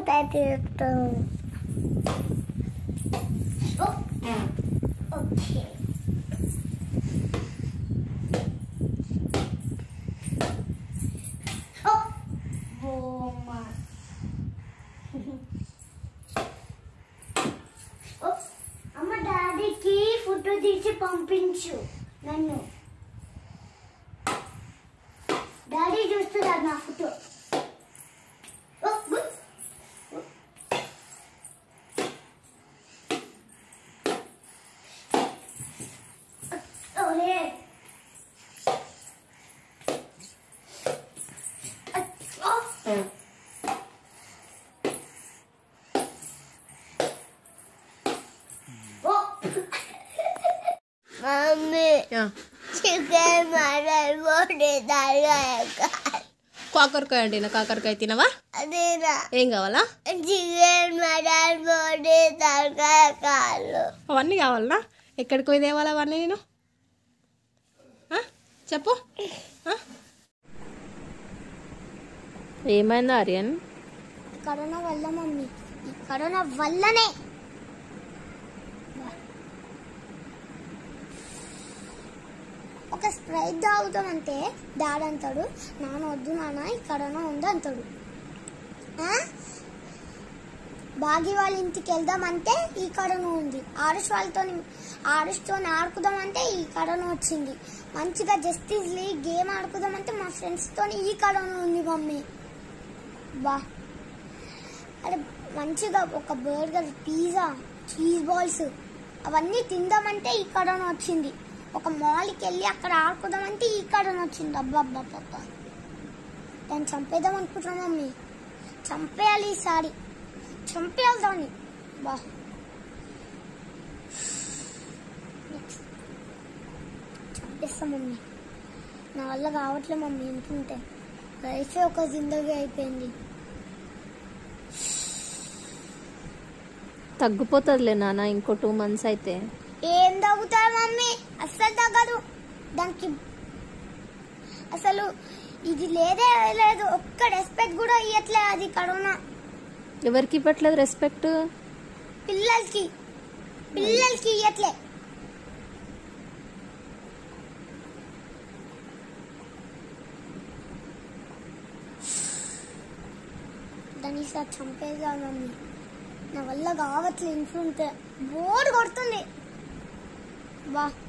పెట్టేస్తాం ఓకే అమ్మ డాడీకి ఫోటో తీసి పంపించు నన్ను డాడీ చూస్తున్నారు నా ఫోటో ఓ, గుడ్. ఓలే. ఓ. ఓ. మమ్మీ చికెన్ మటన్ పొడి తరగక కాకరకాయ అండి కాకరకాయ తినవా అదేనా ఏం కావాలా చికెన్ మటన్ పొడి తరగకాలు అవన్నీ కావాలనా ఎక్కడికి పోయి తేవాలా అవన్నీ నేను ఆ? చెప్పు ఆ? ఏమైంది ఆర్యన్ కరోనా వల్ల మమ్మీ ఈ కరోనా వల్లనే ఒక స్ప్రైట్ తాగుతామంటే డాడీ అంటాడు నాన్న వద్దు నాన్న ఈ కరోనా ఉంది అంటాడు ఆ? బాగి వాళ్ళ ఇంటికి వెళ్దామంటే ఈ కరోనా ఉంది ఆరుష్ వాళ్ళతో ఆరుష్తో ఆడుకుదామంటే ఈ కరోనా వచ్చింది మంచిగా జస్టిస్ లీగ్ గేమ్ ఆడుకుదామంటే మా ఫ్రెండ్స్తో ఈ కరోనా ఉంది మమ్మీ బా అరే మంచిగా ఒక బర్గర్ పిజ్జా చీజ్ బాల్స్ అవన్నీ తిందామంటే ఈ కరోనా వచ్చింది ఒక మాల్కి వెళ్ళి అక్కడ ఆడుకుందామంటే ఈ కరోనా వచ్చింది అబ్బా అబ్బా అబ్బా దాన్ని చంపేద్దాం అనుకుంటున్నాం మమ్మీ చంపేయాలి ఈసారి చంపేయాలి దాన్ని బా చంపేస్తాం మమ్మీ నా వల్ల కావట్లే మమ్మీ అనుకుంటే లైఫే ఒక జిందగీ అయిపోయింది తగ్గిపోతుందిలే నాన్న ఇంకో టూ మంత్స్ అయితే ఏం తగ్గుతారు మమ్మీ అస్సలు తగ్గదు దానికి అసలు ఇది లేదే లేదు ఒక్క రెస్పెక్ట్ కూడా ఇవ్వట్లే అది కరోనా ఎవరికి ఇవ్వట్లేదు రెస్పెక్ట్ పిల్లలకి పిల్లలకి ఇవ్వట్లే దాన్ని ఈసారి చంపేదా మమ్మీ నా వల్ల కావట్లే ఇంట్లో ఉంటే బోర్డు కొడుతుంది బా